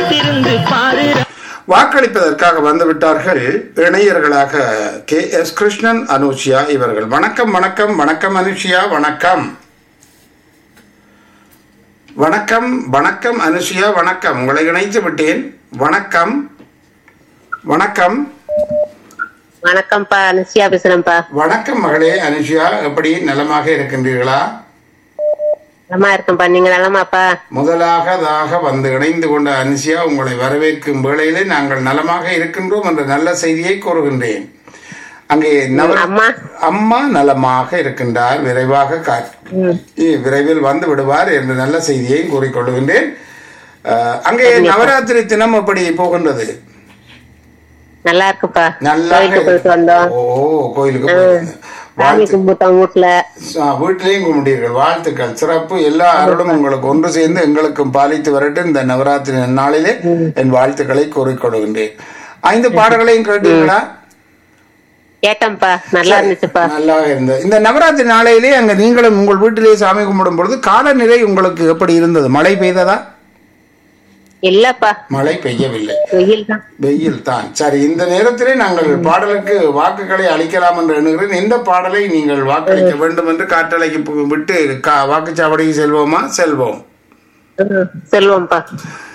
பொறுத்திருந்து பாரு வாக்களிப்பதற்காக வந்துவிட்டார்கள் இணையர்களாக கே எஸ் கிருஷ்ணன் அனுஷியா இவர்கள் வணக்கம் வணக்கம் வணக்கம் அனுஷியா வணக்கம் வணக்கம் வணக்கம் அனுஷியா வணக்கம் உங்களை இணைத்து விட்டேன் வணக்கம் வணக்கம் வணக்கம்ப்பா அனுசியா பேசுறேன்ப்பா வணக்கம் மகளே அனுஷியா எப்படி நலமாக இருக்கின்றீர்களா நலமா இருக்கேன்ப்பா நீங்க நலமாப்பா முதலாகதாக வந்து இணைந்து கொண்ட அனுஷியா உங்களை வரவேற்கும் வேளையிலே நாங்கள் நலமாக இருக்கின்றோம் என்ற நல்ல செய்தியை கூறுகின்றேன் அங்கே நவ அம்மா அம்மா நலமாக இருக்கின்றார் விரைவாக கா- இ- விரைவில் வந்து விடுவார் என்ற நல்ல செய்தியை கூறிக்கொள்கின்றேன் அஹ், அங்கே நவராத்திரி தினம் எப்படி போகின்றது நல்லா இருக்குப்பா நல்லா கோயிலுக்கு போயிட்டு வந்தோம் ஓ கோயிலுக்கு போயிட்டு சாமி வாழ்த்து கும்பிட்டோம் வீட்டுல ஆ, வீட்டிலையும் கும்பிட்டீர்கள் வாழ்த்துக்கள் சிறப்பு எல்லா அருளும் உங்களுக்கு ஒன்று சேர்ந்து எங்களுக்கும் பாலித்து வரட்டும் இந்த நவராத்திரி நாளிலே என் வாழ்த்துக்களை கூறிக்கொள்கின்றேன் ஐந்து பாடல்களையும் கேட்டீங்களா கேட்டோம்ப்பா நல்லா இருந்துச்சுப்பா நல்லா இருந்தது இந்த நவராத்திரி நாளையிலே அங்க நீங்களும் உங்கள் வீட்டிலே சாமி கும்பிடும் பொழுது காலநிலை உங்களுக்கு எப்படி இருந்தது மழை பெய்ததா இல்லப்பா மழை பெய்யவில்லை வெயில் தான் வெயில் தான் சரி இந்த நேரத்திலே நாங்கள் பாடலுக்கு வாக்குகளை அளிக்கலாம் என்று எண்ணுகிறேன் எந்த பாடலை நீங்கள் வாக்களிக்க வேண்டும் என்று காற்றலைக்கு பு- விட்டு கா- வாக்குச்சாவடிக்கு செல்வோமா செல்வோம் ம், செல்வம்ப்பா